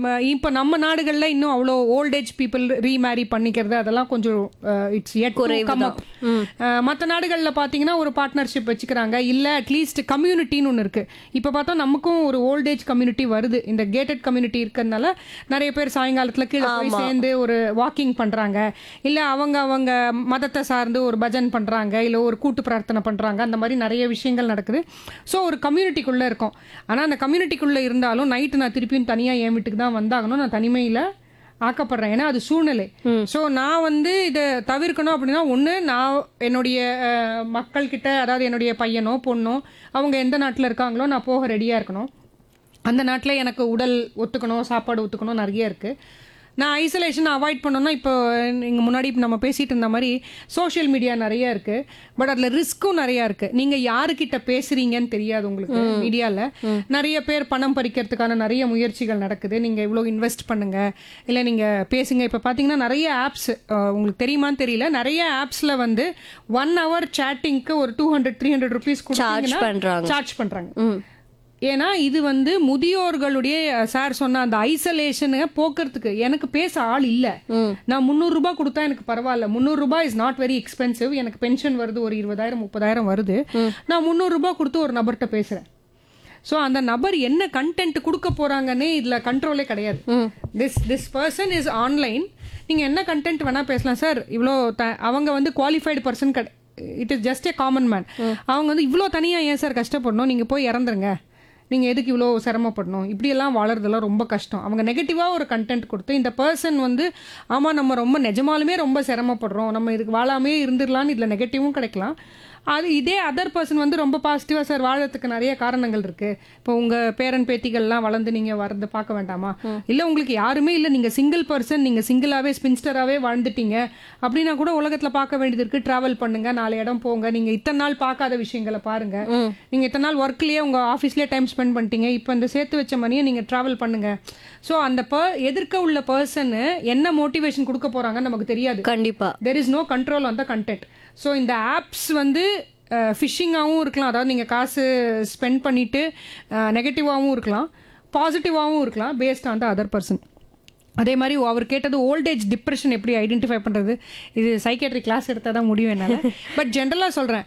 இப்போ நம்ம நாடுகள்ல இன்னும் அவ்வளோ ஓல்டேஜ் பீப்புள் ரீமேரி பண்ணிக்கிறது அதெல்லாம் கொஞ்சம் இட்ஸ் எட் கம் அப் மற்ற நாடுகளில் பார்த்தீங்கன்னா ஒரு பார்ட்னர்ஷிப் வச்சுக்கிறாங்க இல்லை அட்லீஸ்ட் கம்யூனிட்டின்னு ஒன்று இருக்கு இப்போ பார்த்தா நமக்கும் ஒரு ஓல்டேஜ் கம்யூனிட்டி வருது இந்த கேட்டட் கம்யூனிட்டி இருக்கிறதுனால நிறைய பேர் சாயங்காலத்தில் கீழே போய் சேர்ந்து ஒரு வாக்கிங் பண்றாங்க இல்லை அவங்க அவங்க மதத்தை சார்ந்து ஒரு பஜன் பண்றாங்க இல்லை ஒரு கூட்டு பிரார்த்தனை பண்றாங்க அந்த மாதிரி நிறைய விஷயங்கள் நடக்குது ஸோ ஒரு கம்யூனிட்டிக்குள்ள இருக்கும் ஆனால் அந்த கம்யூனிட்டிக்குள்ள இருந்தாலும் நைட்டு நான் திருப்பியும் தனியாக என் வீட்டுக்கு தான் வந்தாகணும் நான் தனிமையில் ஆக்கப்படுறேன் ஏன்னா அது சூழ்நிலை ஸோ நான் வந்து இதை தவிர்க்கணும் அப்படின்னா ஒன்று நான் என்னுடைய அஹ், மக்கள்கிட்ட அதாவது என்னுடைய பையனோ பொண்ணோ அவங்க எந்த நாட்டில் இருக்காங்களோ நான் போக ரெடியாக இருக்கணும் அந்த நாட்டில் எனக்கு உடல் ஒத்துக்கணும் சாப்பாடு ஒத்துக்கணும் நிறைய இருக்குது நான் ஐசோலேஷன் அவாய்ட் பண்ணோம்னா இப்போ நீங்கள் முன்னாடி இப்ப நம்ம பேசிட்டு இருந்த மாதிரி சோஷியல் மீடியா நிறைய இருக்கு பட் அதில் ரிஸ்க்கும் நிறைய இருக்கு நீங்க யாருக்கிட்ட பேசுறீங்கன்னு தெரியாது உங்களுக்கு மீடியாவில் நிறைய பேர் பணம் பறிக்கிறதுக்கான நிறைய முயற்சிகள் நடக்குது நீங்க இவ்வளோ இன்வெஸ்ட் பண்ணுங்க இல்லை நீங்க பேசுங்க இப்போ பார்த்தீங்கன்னா நிறைய ஆப்ஸ் உங்களுக்கு தெரியுமான்னு தெரியல நிறைய ஆப்ஸ்ல வந்து ஒன் ஹவர் சேட்டிங்க்கு ஒரு two hundred three hundred rupees பண்றாங்க. சார்ஜ் பண்றாங்க ஏன்னா இது வந்து முதியோர்களுடைய சார் சொன்ன அந்த ஐசோலேஷனை போக்குறதுக்கு எனக்கு பேச ஆள் இல்ல நான் முந்நூறு ரூபாய் கொடுத்தா எனக்கு பரவாயில்ல முந்நூறு ரூபாய் இஸ் நாட் வெரி எக்ஸ்பென்சிவ் எனக்கு பென்ஷன் வருது ஒரு இருபதாயிரம் முப்பதாயிரம் வருது நான் முந்நூறு ரூபாய் கொடுத்து ஒரு நபர்கிட்ட பேசுறேன் ஸோ அந்த நபர் என்ன கண்டென்ட் கொடுக்க போறாங்கன்னே இதுல கண்ட்ரோலே கிடையாது this this person is online நீங்க என்ன கண்டென்ட் வேணா பேசலாம் சார் இவ்வளோ த- அவங்க வந்து குவாலிஃபைடு பர்சன் கிடை it is just a common man அவங்க வந்து இவ்வளோ தனியா ஏன் சார் கஷ்டப்படணும் நீங்க போய் இறந்துருங்க நீங்க எதுக்கு இவ்வளோ சிரமப்படணும் இப்படியெல்லாம் வாழறதெல்லாம் ரொம்ப கஷ்டம் அவங்க நெகட்டிவா ஒரு கண்டென்ட் கொடுத்து இந்த பர்சன் வந்து ஆமா நம்ம ரொம்ப நிஜமாலுமே ரொம்ப சிரமப்படுறோம் நம்ம இதுக்கு வாழாமே இருந்துடலாம்னு இதுல நெகட்டிவும் கிடைக்கலாம் அது இதே அதர் பர்சன் வந்து ரொம்ப பாசிட்டிவா சார் வாழறதுக்கு நிறைய காரணங்கள் இருக்கு இப்போ உங்க பேரன் பேத்திகள்லாம் வளர்ந்து நீங்க வரது பார்க்க வேண்டாமா இல்ல உங்களுக்கு யாருமே இல்ல நீங்க சிங்கிள் பர்சன் நீங்க சிங்கிளாவே ஸ்பின்ஸ்டராகவே வாழ்ந்துட்டீங்க அப்படின்னா கூட உலகத்துல பார்க்க வேண்டியது இருக்கு டிராவல் பண்ணுங்க நாலு இடம் போங்க நீங்க இத்தனை நாள் பார்க்காத விஷயங்களை பாருங்க நீங்க இத்தனை நாள் ஒர்க்லயே உங்க ஆஃபீஸ்லயே டைம் ஸ்பெண்ட் பண்ணிட்டீங்க இப்போ இந்த சேர்த்து வச்ச மணியை நீங்க டிராவல் பண்ணுங்க ஸோ அந்த per- எதிர்க்க உள்ள பர்சன் என்ன மோட்டிவேஷன் கொடுக்க போறாங்கன்னு நமக்கு தெரியாது கண்டிப்பா there is no control on the content so இந்த ஆப்ஸ் வந்து ஃபிஷிங்காகவும் இருக்கலாம் அதாவது நீங்கள் காசு ஸ்பெண்ட் பண்ணிட்டு நெகட்டிவாகவும் இருக்கலாம் பாசிட்டிவாகவும் இருக்கலாம் based on the other person அதே மாதிரி அவர் கேட்டது ஓல்டேஜ் டிப்ரெஷன் எப்படி ஐடென்டிஃபை பண்ணுறது இது சைக்கேட்ரி கிளாஸ் எடுத்தால் தான் முடியும் என்னால் பட் ஜென்ரலாக சொல்கிறேன்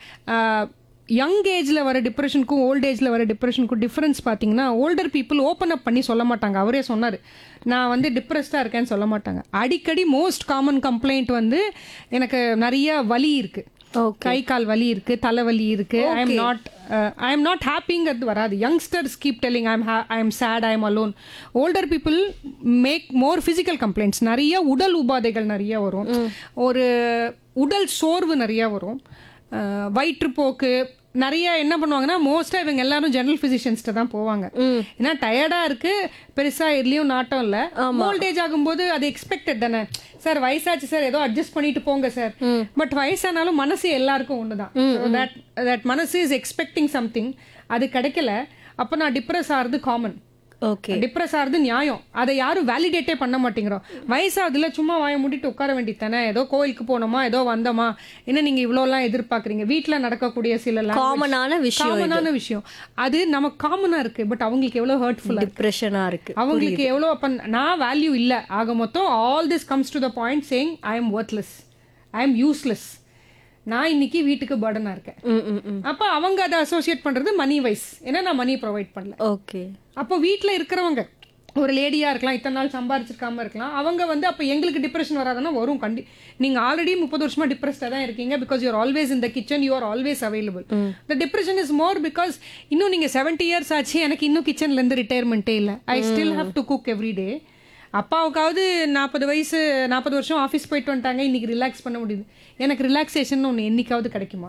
யங் ஏஜில் வர டிப்ரெஷனுக்கும் ஓல்ட் ஏஜில் வர டிப்ரெஷனுக்கும் டிஃப்ரென்ஸ் பார்த்தீங்கன்னா ஓல்டர் பீப்புள் ஓப்பன் அப் பண்ணி சொல்ல மாட்டாங்க அவரே சொன்னார் நான் வந்து டிப்ரெஸ்டாக இருக்கேன்னு சொல்ல மாட்டாங்க அடிக்கடி மோஸ்ட் காமன் கம்ப்ளைண்ட் வந்து எனக்கு நிறைய வலி இருக்குது கை கால் வலி இருக்கு தலைவலி இருக்கு I am not I am not ஹாப்பிங்கிறது வராது youngsters keep telling I am I am sad I am alone older people make more physical complaints நிறைய உடல் உபாதைகள் நிறைய வரும் ஒரு உடல் சோர்வு நிறைய வரும் அஹ், வயிற்றுப்போக்கு நிறைய என்ன பண்ணுவாங்கன்னா மோஸ்டா இவங்க எல்லாரும் ஜெனரல் பிசிஷியன்ஸ்ட்ட தான் போவாங்க ஏன்னா டயர்டா இருக்கு பெருசா எதுலயும் நாட்டம் இல்ல ஓல்டேஜ் ஆகும்போது அது எக்ஸ்பெக்டட் தானே சார் வயசாச்சு சார் ஏதோ அட்ஜஸ்ட் பண்ணிட்டு போங்க சார் பட் வயசானாலும் மனசு எல்லாருக்கும் ஒண்ணுதான் தட் தட் மனசு இஸ் எக்ஸ்பெக்டிங் சம்திங் அது கிடைக்கல அப்ப நான் டிப்ரெஸ் ஆறது காமன் ஓகே டிப்ரெஸ் ஆறது நியாயம் அதை யாரும் வேலிடேட்டே பண்ண மாட்டேங்கிறோம் வயசாகுதுல சும்மா வாய மூடிட்டு உட்கார வேண்டியது தானே ஏதோ கோயிலுக்கு போனோமா ஏதோ வந்தோமா என்ன நீங்க இவ்வளோலாம் எதிர்பார்க்கறீங்க வீட்ல நடக்கக்கூடிய சில language- காமனான விஷயம் காமனான விஷயம் அது நமக்கு காமனா இருக்கு பட் அவங்களுக்கு எவ்வளவு ஹர்ட்ஃபுல்லா டிப்ரெஷனா இருக்கு அவங்களுக்கு எவ்வளவு அப்ப நான் வேல்யூ இல்ல ஆக மொத்தம் all this comes to the point saying I am worthless I am useless நான் இன்னைக்கு வீட்டுக்கு பர்டனா இருக்கேன் ம் ம் ம் அப்ப அவங்க அதை அசோசியேட் பண்றது மணி வைஸ் ஏன்னா நான் மணி ப்ரொவைட் பண்ணல ஓகே அப்போ வீட்ல இருக்கிறவங்க ஒரு லேடியா இருக்கலாம் இத்தனை நாள் சம்பாரிச்சிருக்காம இருக்கலாம் அவங்க வந்து அப்ப எங்களுக்கு டிப்ரெஷன் வராதுன்னா வரும் கண்டி நீங்க ஆல்ரெடி முப்பது வருஷமா டிப்ரெஸ்டா தான் இருக்கீங்க பிகாஸ் யூஆர் ஆல்வேஸ் இந்த kitchen you are always available the depression is more because இன்னும் நீங்க செவன்டி இயர்ஸ் ஆச்சு எனக்கு இன்னும் கிச்சன்ல இருந்து ரிட்டையர்மெண்ட்டே இல்ல I still have to cook every day அப்பாவுக்காவது நாற்பது வயசு நாற்பது வருஷம் ஆஃபீஸ் போயிட்டு வந்துட்டாங்க இன்னைக்கு ரிலாக்ஸ் பண்ண முடியுது எனக்கு ரிலாக்ஸேஷன் ஒன்று என்னைக்காவது கிடைக்குமா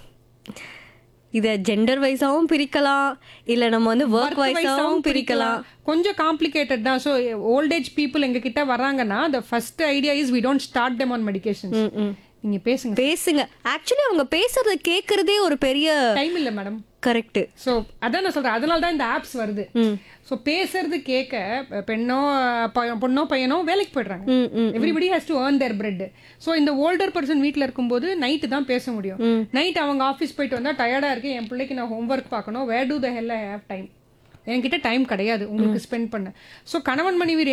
இத ஜெண்டர் வைஸாவும் பிரிக்கலாம் இல்ல நம்ம வந்து ஒர்க் வைஸாவும் பிரிக்கலாம் கொஞ்சம் காம்ப்ளிகேட்டட் தான் ஸோ ஓல்டேஜ் பீப்புள் எங்க கிட்ட வராங்கன்னா the first idea is we don't start them on medication நீங்க பேசுங்க பேசுங்க ஆக்சுவலி அவங்க பேசுறத கேக்குறதே ஒரு பெரிய டைம் இல்ல மேடம் கரெக்ட் ஸோ அதான் நான் சொல்றேன் அதனால தான் இந்த ஆப்ஸ் வருது ஸோ பேசுறது கேட்க பெண்ணோ ப- பொண்ணோ பையனோ வேலைக்கு போயிடுறாங்க ம் ம் everybody has to earn their bread so இந்த ஓல்டர் பர்சன் வீட்டில் இருக்கும்போது நைட்டு தான் பேச முடியும் நைட் அவங்க ஆஃபீஸ் போயிட்டு வந்தா டயர்டா இருக்கு என் பிள்ளைக்கு நான் ஹோம்ஒர்க் பார்க்கணும் where to the hell I have time என்கிட்ட டைம் கிடையாது உங்களுக்கு ஸ்பெண்ட் பண்ண ஸோ கணவன் மனைவி